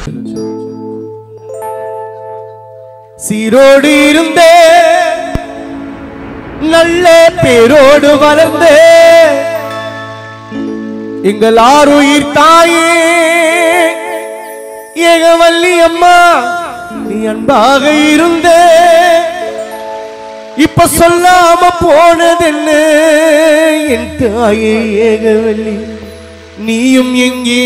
சீரோடு இருந்தே நல்ல பேரோடு வளர்ந்தே எங்கள் ஆறுயிர் தாயே ஏகவல்லி அம்மா நீ அன்பாக இருந்தே இப்ப சொல்லாம போனதென்ன என் தாயே ஏகவல்லி நீயும் எங்கே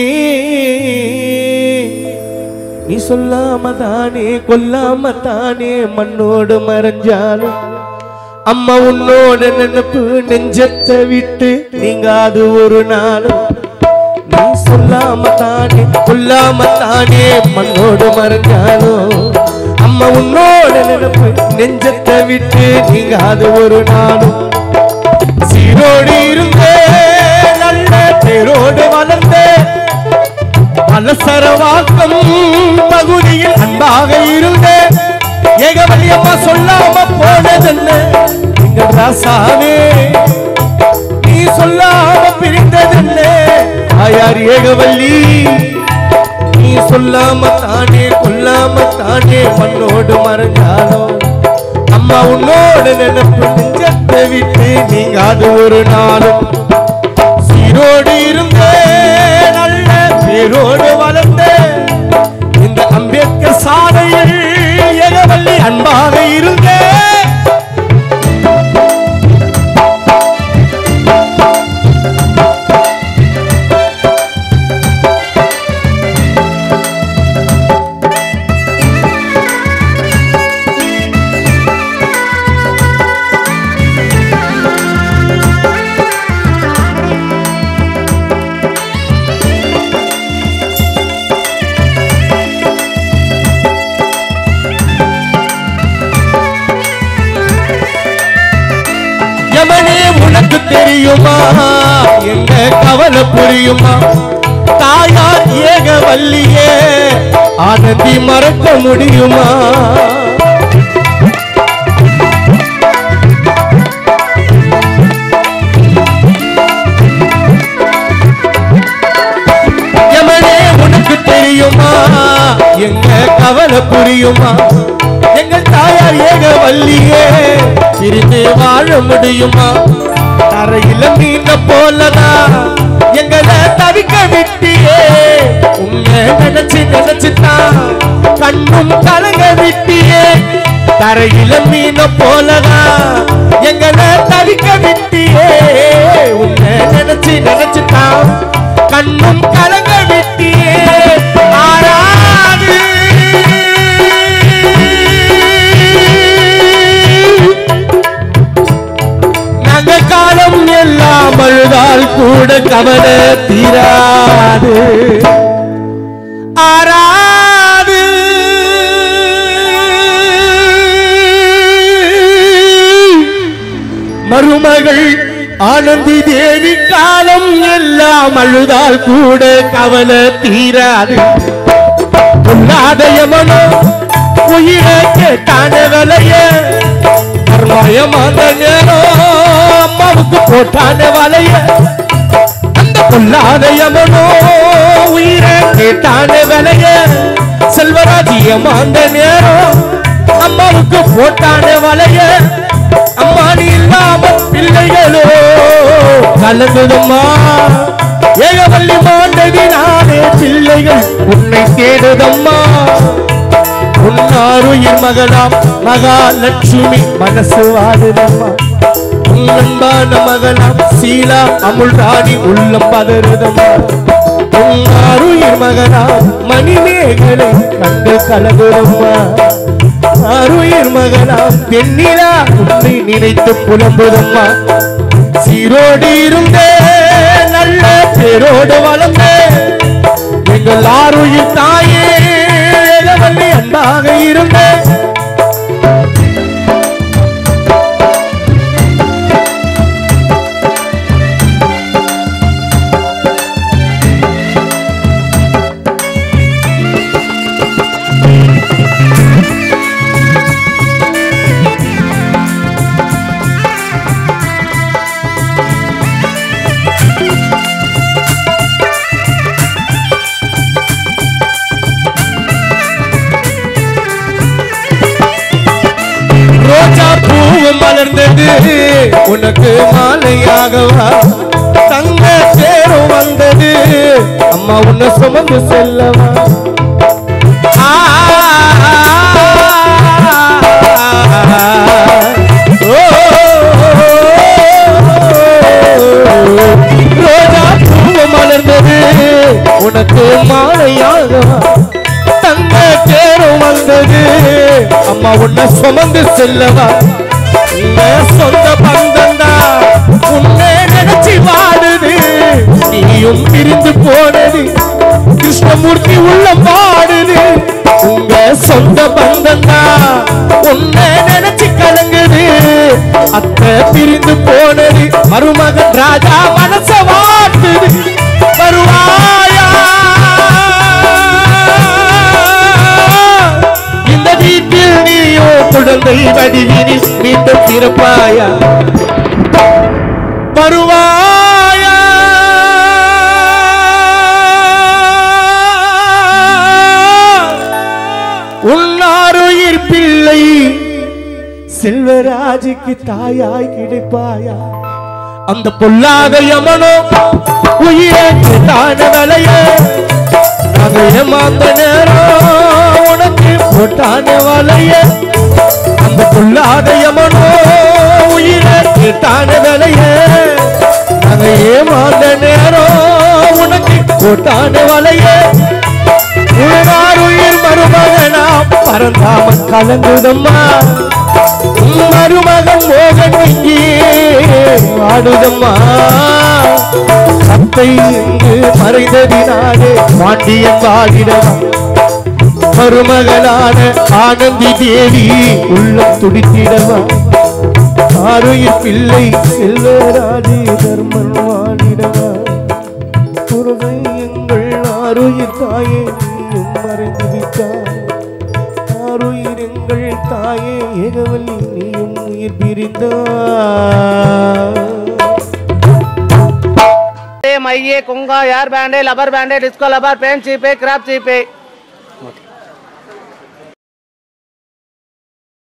நீ சொல்லாம தானே கொல்லாம தானே மண்ணோடு மறைஞ்சாலும் அம்மா உன்னோட நினைப்பு நெஞ்சத்தை விட்டு நீங்காது ஒரு நாளும் நீ சொல்லாம தானே கொல்லாம தானே மண்ணோடு மறைஞ்சாலும் அம்மா உன்னோட நினைப்பு நெஞ்சத்தை விட்டு நீங்காது ஒரு நாளும் சீரோடு இருந்தே நல்ல பேரோடு வளர்ந்தே பலசரவாக்கம் பகுதியில் அன்பாக இருந்தே ஏகவல்லி அம்மா சொல்லாம போனதென்ன எங்கள் ராசாவே நீ சொல்லாம பிரிந்ததென்ன ஆயார் ஏகவல்லி நீ சொல்லாம தானே கொல்லாம தானே மண்ணோடு மறைஞ்சாலும் அம்மா உன்னோட நினைப்பு நெஞ்சத்தை விட்டு நீங்காது ஒரு நாளும் சீரோடு இருந்தே நல்ல பேரோடு வளர்ந்த இந்த அம்பேத்கர் சாலையில் எகவல்லி அன்பாக இருந்தே யமனே உனக்கு தெரியுமா எங்க கவலை புரியுமா தாயார் ஏக வல்லியே ஆனந்தி மறக்க முடியுமா யமனே உனக்கு தெரியுமா எங்க கவலை புரியுமா எங்கள் தாயார் ஏக வல்லியே பிரிந்து வாழ முடியுமா தரையில மீன போலதான் எங்களை தவிக்க விட்டியே உன்னை நினைச்சு நினைச்சுதான் கண்ணும் கலங்க விட்டியே தரையில மீன போலதான் எங்களை தவிக்க விட்டியே உன்னை நினைச்சு நினைச்சுதான் கண்ணும் கலங்க விட்டியே ஆராது நக காலம் எல்லாம் அழுதால் கூட கவலை தீராது ஆராது மருமகள் ஆனந்தி தேவி காலம் எல்லாம் அழுதால் கூட கவலை தீராது பொல்லாதயமனோ உயிரை கேட்டான விலைய கர்மாயமான நேரம் அம்மாவுக்கு போட்டான வலைய அந்த பொல்லாதயமனோ உயிரை கேட்டான விலைய செல்வராஜியமான நேரம் அம்மாவுக்கு போட்டான வலைய அம்மா நீ இல்லாம பிள்ளைகளோ கலங்குதம்மா ஏகவல்லி மாண்டதி நானே பிள்ளைகள் உன்னை தேடுதம்மா உன்னாருயிர் மகளாம் மகாலட்சுமி மனசு வாடுதம்மா உன் அன்பான மகளாம் சீலா அமுல் ராணி உள்ளம் பதறுதம்மா உன்னாருயிர் மகளாம் மணிமேகலை கண்டு கலகுதம்மா அருயிர் மகளாம் பெண்ணிலா உன்னை நினைத்து புலம்புதம்மா சீரோடு இருந்தே நல்ல பேரோடு வளர்ந்தே எங்கள் ஆறுயிர் தாயே ஏகவல்லி அன்பாக இருந்தே உனக்கு மாலையாகவா தங்க தேரும் வந்தது அம்மா உன்னை சுமந்து செல்லவா ஆ, ஓ, ரோஜா பூவு மலர்ந்தது உனக்கு மாலையாகவா தங்க தேரும் வந்தது அம்மா உன்னை சுமந்து செல்லவா உங்க சொந்த பந்தந்தா உன்னை நினைச்சு வாடுது நீயும் பிரிந்து போனது கிருஷ்ணமூர்த்தி உள்ள பாடுது உங்க சொந்த பந்தந்தா உன்னை நினைச்சு கலங்குது அத்தை பிரிந்து போனது மருமகன் ராஜா மனச வாட்டுது வருவாயா இந்த வீட்டில் நீயோ குழந்தை வடிவினில் மீண்டும் பிறப்பாயா வருவாயா உன்னாருயிர் பிள்ளை செல்வராஜுக்கு தாயாய் கிடைப்பாயா அந்த பொல்லாத யமனோ உயிரை தான வலைய நாங்க ஏமாந்த நேரம் உனக்கு போட்டான வலைய அந்த பொல்லாத யமனோ உயிரை தான வலைய நாங்க ஏமாந்த நேரம் உனக்கு போட்டான வலைய உயிர் மருமகனா பரந்தாம கலங்குதம்மா உன் மருமகன் மோகன் இங்கே வாடுதம்மா சத்தை இங்கு மறைந்ததினாலே பாண்டியன் வாடிடவா மருமகளான ஆனந்தி தேவி உள்ளம் துடித்திடவா ஆருயிர் பிள்ளை செல்வராஜி தர்மன் வாடிடவா குருதை எங்கள் ஆருயிர் தாயே நீயும் மறைந்து விட்டாய் ஆருயிர் எங்கள் தாயே ஏகவல்லி நீயும் உயிர் பிரிந்தாய் மையே குங்கா air band rubber band disco rubber band சீப்பே கிராப் சீப்பே